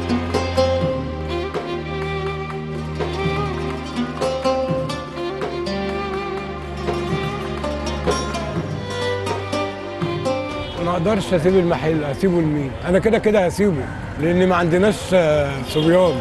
ما اقدرش اسيب المحل اسيبه لمين انا كده كده هسيبه لان ما عندناش آه، صبيان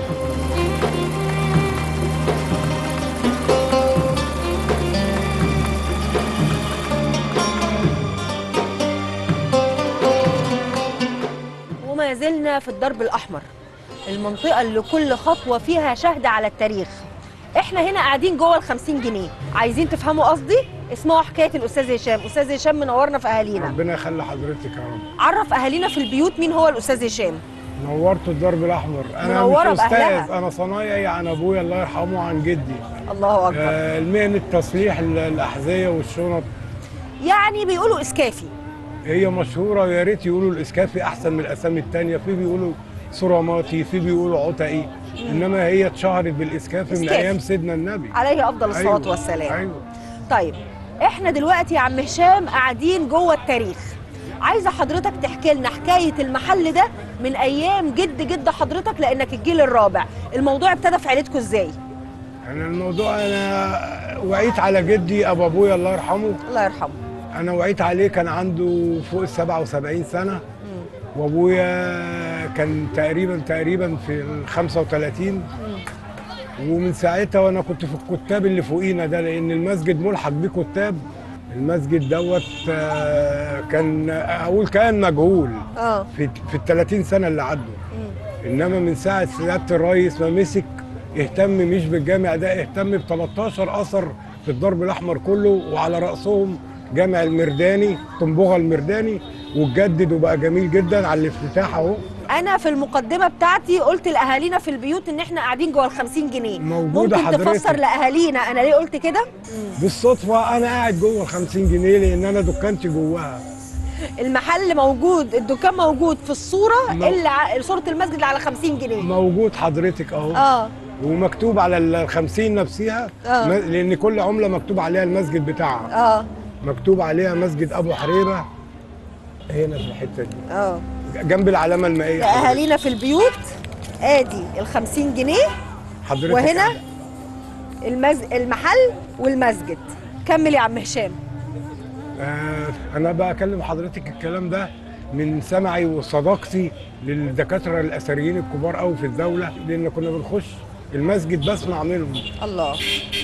وما زلنا في الدرب الأحمر المنطقة اللي كل خطوة فيها شهد على التاريخ احنا هنا قاعدين جوه ال 50 جنيه عايزين تفهموا قصدي اسمعوا حكايه الاستاذ هشام استاذ هشام منورنا في اهالينا ربنا يخلي حضرتك يا رب عرف اهالينا في البيوت مين هو الاستاذ هشام نورت الدرب الاحمر انا منورة مش استاذ بأهلها. انا صنايعي عن ابويا الله يرحمه عن جدي الله اكبر آه، المهنه تصليح ال- الاحذيه والشنط يعني بيقولوا اسكافي هي مشهوره ويا ريت يقولوا الاسكافي احسن من الاسامي الثانيه في بيقولوا سراماتي في بيقولوا عتقي انما هي اتشهرت بالاسكافي من إسكافي. ايام سيدنا النبي عليه افضل الصلاه أيوة، والسلام ايوه طيب احنا دلوقتي يا عم هشام قاعدين جوه التاريخ عايزه حضرتك تحكي لنا حكايه المحل ده من ايام جد جد حضرتك لانك الجيل الرابع الموضوع ابتدى في عيلتكم ازاي انا الموضوع انا وعيت على جدي ابو ابويا الله يرحمه الله يرحمه انا وعيت عليه كان عنده فوق ال 77 سنه وابويا كان تقريبا تقريبا في ال 35 ومن ساعتها وانا كنت في الكتاب اللي فوقينا ده لان المسجد ملحق بيه كتاب المسجد دوت آه، كان اقول كان مجهول اه في في ال 30 سنه اللي عدوا انما من ساعه سياده الرئيس ما مسك اهتم مش بالجامع ده اهتم ب 13 اثر في الضرب الاحمر كله وعلى راسهم جامع المرداني طنبوغه المرداني واتجدد وبقى جميل جدا على الافتتاح اهو انا في المقدمه بتاعتي قلت لاهالينا في البيوت ان احنا قاعدين جوه ال 50 جنيه موجودة ممكن حضرتك. تفسر لاهالينا انا ليه قلت كده بالصدفه انا قاعد جوه ال 50 جنيه لان انا دكانتي جواها المحل موجود الدكان موجود في الصوره مو- اللي ع... صوره المسجد اللي على 50 جنيه موجود حضرتك اهو اه ومكتوب على ال 50 نفسها آه. م- لان كل عمله مكتوب عليها المسجد بتاعها اه مكتوب عليها مسجد ابو حريره هنا في الحته دي اه جنب العلامه المائيه حضرتك. لاهالينا في البيوت ادي ال 50 جنيه حضرتك وهنا المز... المحل والمسجد كمل يا عم هشام آه انا بقى اكلم حضرتك الكلام ده من سمعي وصداقتي للدكاتره الاثريين الكبار قوي في الدوله لان كنا بنخش المسجد بسمع منهم الله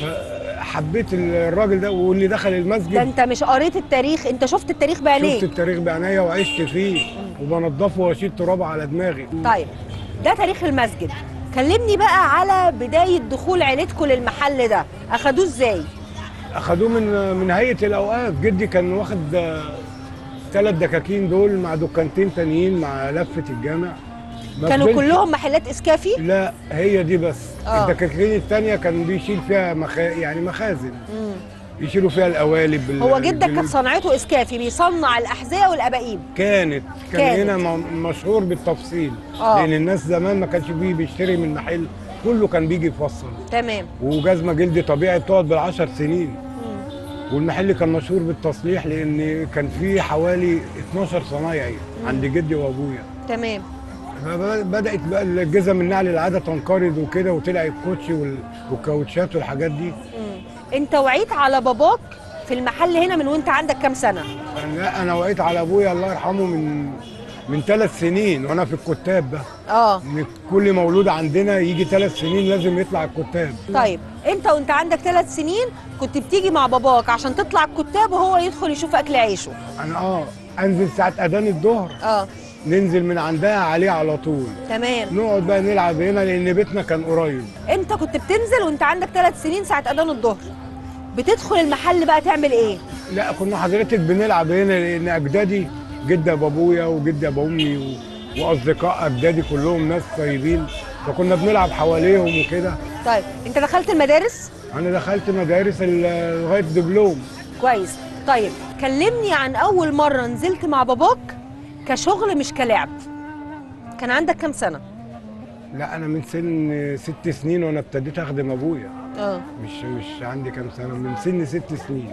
حبيت الراجل ده واللي دخل ده المسجد انت مش قريت التاريخ انت شفت التاريخ شفت بعينيك التاريخ بعينيا وعشت فيه وبنضفه واشيل تراب على دماغي طيب ده تاريخ المسجد كلمني بقى على بدايه دخول عيلتكم للمحل ده اخدوه ازاي اخدوه من من هيئه الاوقاف جدي كان واخد ثلاث دكاكين دول مع دكانتين تانيين مع لفه الجامع ما كانوا فضلش- كلهم محلات اسكافي لا هي دي بس آه. الدكاكين التانية كان بيشيل فيها مخا... يعني مخازن يشيلوا فيها القوالب بال- هو جدك بال- كانت صنعته اسكافي بيصنع الاحذيه والاباقيم كانت كان كانت. هنا م- مشهور بالتفصيل آه. لان الناس زمان ما كانش بيه بيشتري من محل كله كان بيجي يفصل تمام وجزمه جلد طبيعي بتقعد بالعشر سنين والمحل كان مشهور بالتصليح لان كان فيه حوالي 12 صنايعي عند جدي وابويا تمام فبدات بقى الجزم النعل العاده تنقرض وكده وطلع الكوتشي وال- والكاوتشات والحاجات دي مم. انت وعيت على باباك في المحل هنا من وانت عندك كام سنه لا انا وقيت على ابويا الله يرحمه من من ثلاث سنين وانا في الكتاب ده اه إن كل مولود عندنا يجي ثلاث سنين لازم يطلع الكتاب طيب انت وانت عندك ثلاث سنين كنت بتيجي مع باباك عشان تطلع الكتاب وهو يدخل يشوف اكل عيشه انا اه انزل ساعه اذان الظهر اه ننزل من عندها عليه على طول تمام نقعد بقى نلعب هنا لان بيتنا كان قريب انت كنت بتنزل وانت عندك ثلاث سنين ساعه اذان الظهر بتدخل المحل بقى تعمل ايه لا كنا حضرتك بنلعب هنا لان اجدادي جد ابو ابويا وجد ابو امي و... واصدقاء اجدادي كلهم ناس طيبين فكنا بنلعب حواليهم وكده طيب انت دخلت المدارس انا دخلت مدارس ال- لغايه دبلوم كويس طيب كلمني عن اول مره نزلت مع باباك كشغل مش كلعب كان عندك كام سنه لا انا من سن ست سنين وانا ابتديت اخدم ابويا اه مش مش عندي كام سنه من سن ست سنين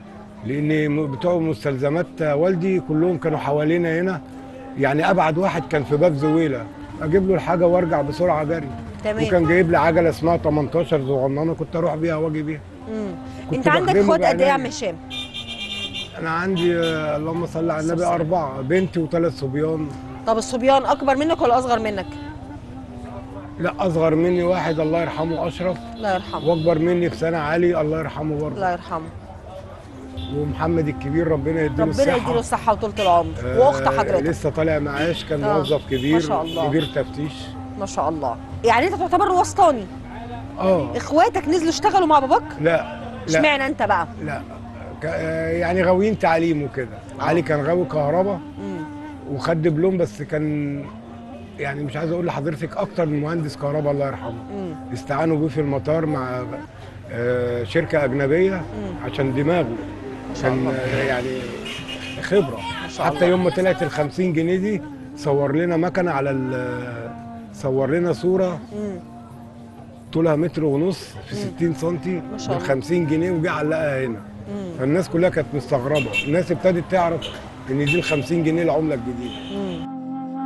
لان م- بتوع مستلزمات والدي كلهم كانوا حوالينا هنا يعني ابعد واحد كان في باب زويله اجيب له الحاجه وارجع بسرعه جري تمام وكان جايب لي عجله اسمها 18 صغننه كنت اروح بيها واجي بيها مم. كنت انت عندك بخدمه اخوات قد ايه يا عم بعناية. هشام انا عندي آه، اللهم صل على النبي اربعه بنتي وثلاث صبيان طب الصبيان اكبر منك ولا اصغر منك لا اصغر مني واحد الله يرحمه اشرف الله يرحمه واكبر مني بسنه علي الله يرحمه برضه الله يرحمه ومحمد الكبير ربنا يديله ربنا الصحه يديله الصحه وطولة العمر آه، واخت حضرتك لسه طالع معاش كان آه، موظف كبير ما شاء الله. مدير تفتيش ما شاء الله يعني انت تعتبر وسطاني اه اخواتك نزلوا اشتغلوا مع باباك لا لا اشمعنى انت بقى لا ك- آه، يعني غاويين تعليم وكده علي كان غاوي كهرباء مم. وخد دبلوم بس كان يعني مش عايز اقول لحضرتك اكتر من مهندس كهرباء الله يرحمه مم. استعانوا بيه في المطار مع آه، شركه اجنبيه عشان دماغه شاء كان الله. آه، يعني خبره ما شاء حتى الله. يوم ما طلعت ال 50 جنيه دي صور لنا مكنه على ال- صور لنا صوره مم. طولها متر ونص في 60 سم ما شاء ب الله. 50 جنيه وجه علقها هنا مم. فالناس كلها كانت مستغربه الناس ابتدت تعرف ان دي ال 50 جنيه العمله الجديده مم.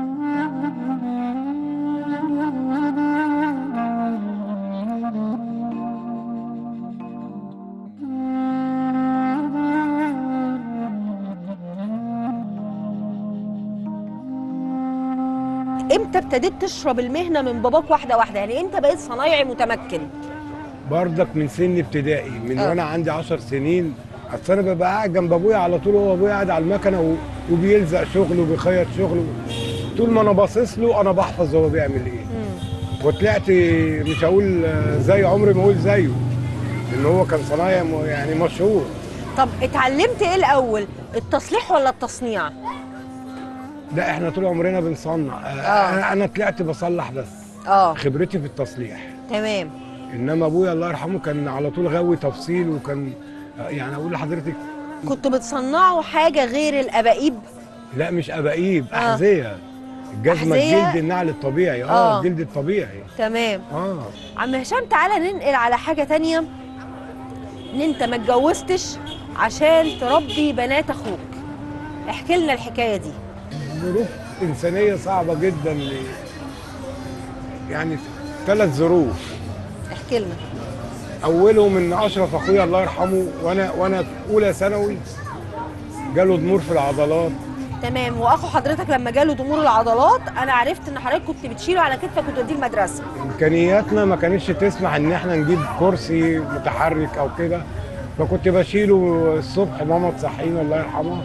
امتى ابتديت تشرب المهنه من باباك واحده واحده يعني امتى بقيت صنايعي متمكن بردك من سن ابتدائي من آه. وانا عندي 10 سنين اصل انا ببقى قاعد جنب ابويا على طول هو ابويا قاعد على المكنه و- وبيلزق شغله وبيخيط شغله طول ما انا باصص له انا بحفظ هو بيعمل ايه مم. وطلعت مش هقول زي عمري ما اقول زيه لان هو كان صنايعي م- يعني مشهور طب اتعلمت ايه الاول التصليح ولا التصنيع لا احنا طول عمرنا بنصنع آه. آه. انا انا طلعت بصلح بس اه خبرتي في التصليح تمام انما ابويا الله يرحمه كان على طول غاوي تفصيل وكان آه، يعني اقول لحضرتك كنت بتصنعوا حاجه غير الاباقيب لا مش اباقيب آه. احذيه الجزمه أحذية؟ الجلد النعل الطبيعي اه, آه. الجلد الطبيعي تمام اه عم هشام تعالى ننقل على حاجه تانية ان انت ما اتجوزتش عشان تربي بنات اخوك احكي لنا الحكايه دي ظروف انسانيه صعبه جدا ل... يعني ثلاث ظروف احكي لنا اولهم ان اشرف اخويا الله يرحمه وانا وانا في اولى ثانوي جاله ضمور في العضلات تمام واخو حضرتك لما جاله ضمور العضلات انا عرفت ان حضرتك كنت بتشيله على كتفك وتوديه المدرسه امكانياتنا ما كانتش تسمح ان احنا نجيب كرسي متحرك او كده فكنت بشيله الصبح ماما تصحينا الله يرحمها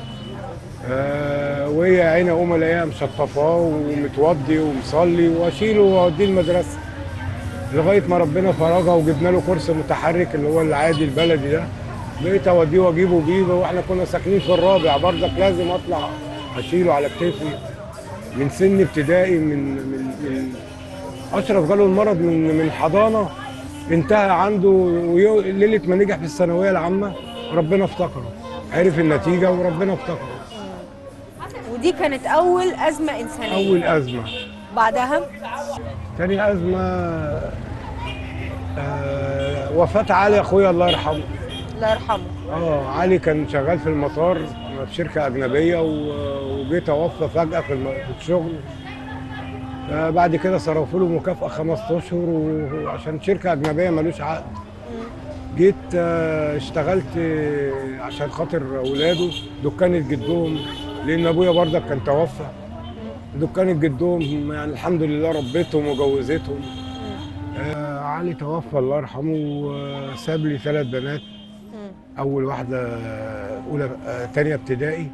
آه وهي عيني اقوم الاقيها مشطفاه ومتوضي ومصلي واشيله واوديه المدرسه لغايه ما ربنا فرجها وجبنا له كرسي متحرك اللي هو العادي البلدي ده بقيت اوديه واجيبه بيه واحنا كنا ساكنين في الرابع برضك لازم اطلع اشيله على كتفي من سن ابتدائي من من من اشرف جاله المرض من من حضانه انتهى عنده ويو- ليله ما نجح في الثانويه العامه ربنا افتكره عرف النتيجه وربنا افتكره ودي كانت اول ازمه انسانيه اول ازمه بعدها تاني ازمه آه وفاه علي اخويا الله يرحمه الله يرحمه اه علي كان شغال في المطار في شركه اجنبيه و- وجه توفى فجاه في الم- في الشغل فبعد كده صرفوا له مكافاه خمس اشهر وعشان شركه اجنبيه ملوش عقد جيت آه، اشتغلت آه، عشان خاطر اولاده دكانة جدهم لان ابويا برضك كان توفى دكانة جدهم يعني الحمد لله ربيتهم وجوزتهم آه علي توفى الله يرحمه وساب لي ثلاث بنات مم. اول واحده اولى آه، تانية ابتدائي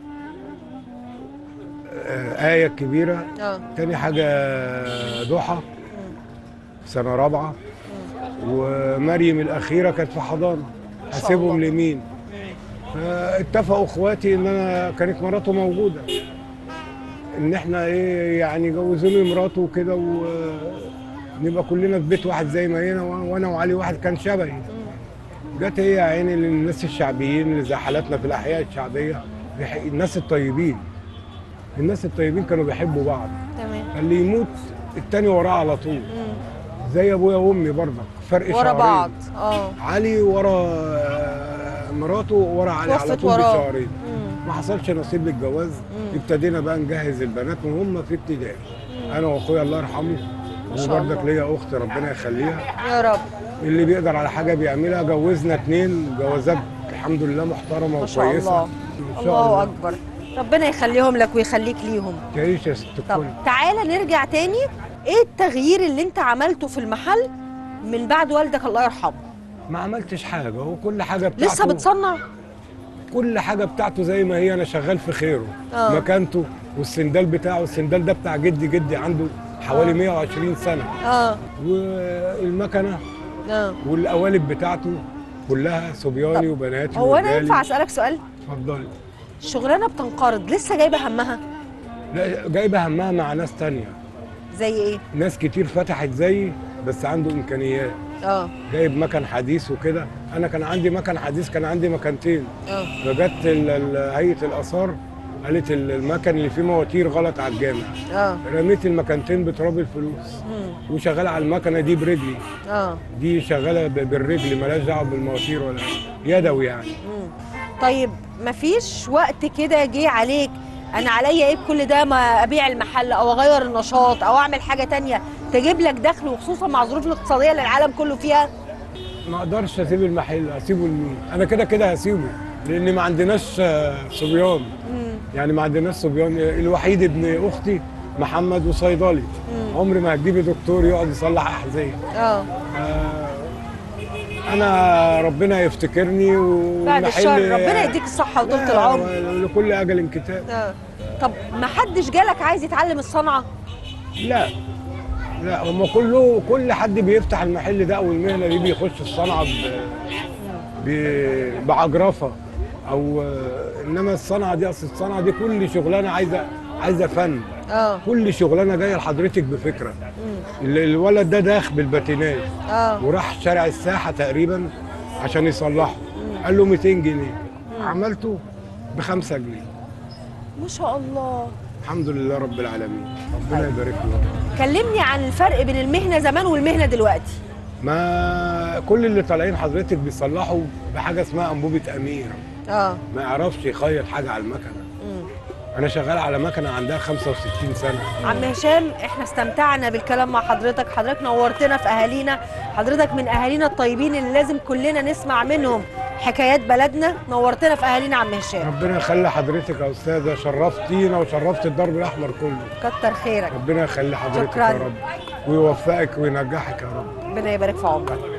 آه، آية الكبيرة اه تاني حاجة ضحى سنة رابعة ومريم الأخيرة كانت في حضانة شاء هسيبهم الله. لمين فاتفقوا اخواتي ان انا كانت مراته موجودة ان احنا ايه يعني جوزوني مراته وكده ونبقى كلنا في بيت واحد زي ما هنا وانا وعلي واحد كان شبهي جت هي يا عيني للناس الشعبيين اللي زي حالاتنا في الاحياء الشعبيه بيح- الناس الطيبين الناس الطيبين كانوا بيحبوا بعض تمام اللي يموت التاني وراه على طول مم. زي ابويا وامي برضك فرق ورا شهرين بعض اه علي ورا آه، مراته ورا علي على وصلت طول وراه. بشهرين مم. ما حصلش نصيب للجواز مم. ابتدينا بقى نجهز البنات وهم في ابتدائي مم. انا واخويا الله يرحمه ما شاء وبرضك الله. ليا اخت ربنا يخليها يا رب اللي بيقدر على حاجه بيعملها جوزنا اتنين جوازات الحمد لله محترمه ما شاء وكويسه الله إن شاء الله اكبر ربنا يخليهم لك ويخليك ليهم تعيش يا ست طب الكل تعالى نرجع تاني ايه التغيير اللي انت عملته في المحل من بعد والدك الله يرحمه ما عملتش حاجه هو كل حاجه بتاعته لسه بتصنع كل حاجه بتاعته زي ما هي انا شغال في خيره آه. مكانته والسندال بتاعه السندال ده بتاع جدي جدي عنده حوالي آه. 120 سنه اه والمكنه اه والقوالب بتاعته كلها صبياني وبناتي هو انا ورجالي. ينفع اسالك سؤال اتفضلي الشغلانه بتنقرض لسه جايبه همها لا جايبه همها مع ناس تانية زي ايه ناس كتير فتحت زيي بس عنده امكانيات اه جايب مكن حديث وكده انا كان عندي مكن حديث كان عندي مكنتين اه فجت ال- ال- هيئه الاثار قالت ال- المكن اللي فيه مواتير غلط على الجامع اه رميت المكنتين بتراب الفلوس مم. وشغال على المكنه دي برجلي اه دي شغاله ب- بالرجل مالهاش دعوه بالمواتير ولا يدوي يعني مم. طيب مفيش وقت كده جه عليك انا عليا ايه بكل ده ما ابيع المحل او اغير النشاط او اعمل حاجه تانية تجيب لك دخل وخصوصا مع الظروف الاقتصاديه اللي العالم كله فيها ما اقدرش اسيب المحل اسيبه لمين انا كده كده هسيبه لان ما عندناش آه، صبيان مم. يعني ما عندناش صبيان الوحيد ابن اختي محمد وصيدلي مم. عمري ما هتجيبي دكتور يقعد يصلح احذيه اه آه، انا ربنا يفتكرني بعد والمحل- الشر ربنا يديك الصحه وطولة لا، العمر لكل اجل كتاب اه طب ما حدش جالك عايز يتعلم الصنعه لا لا هم كله كل حد بيفتح المحل ده او المهنه دي بيخش الصنعه ب... ب... بعجرفه او انما الصنعه دي اصل الصنعه دي كل شغلانه عايزه عايزه فن اه كل شغلانه جايه لحضرتك بفكره مم. ال- الولد ده داخ بالباتينات اه وراح شارع الساحه تقريبا عشان يصلحه قال له 200 جنيه عملته ب 5 جنيه ما شاء الله الحمد لله رب العالمين ربنا يبارك له كلمني عن الفرق بين المهنه زمان والمهنه دلوقتي ما كل اللي طالعين حضرتك بيصلحوا بحاجه اسمها انبوبه امير اه ما يعرفش يخيط حاجه على المكنه مم. انا شغال على مكنه عندها 65 سنه عم هشام احنا استمتعنا بالكلام مع حضرتك حضرتك نورتنا في اهالينا حضرتك من اهالينا الطيبين اللي لازم كلنا نسمع منهم حكايات بلدنا نورتنا في اهالينا عم هشام ربنا يخلي حضرتك يا استاذه شرفتينا وشرفت الدرب الاحمر كله كتر خيرك ربنا يخلي حضرتك شكراً. يا رب ويوفقك وينجحك يا رب ربنا يبارك في عمرك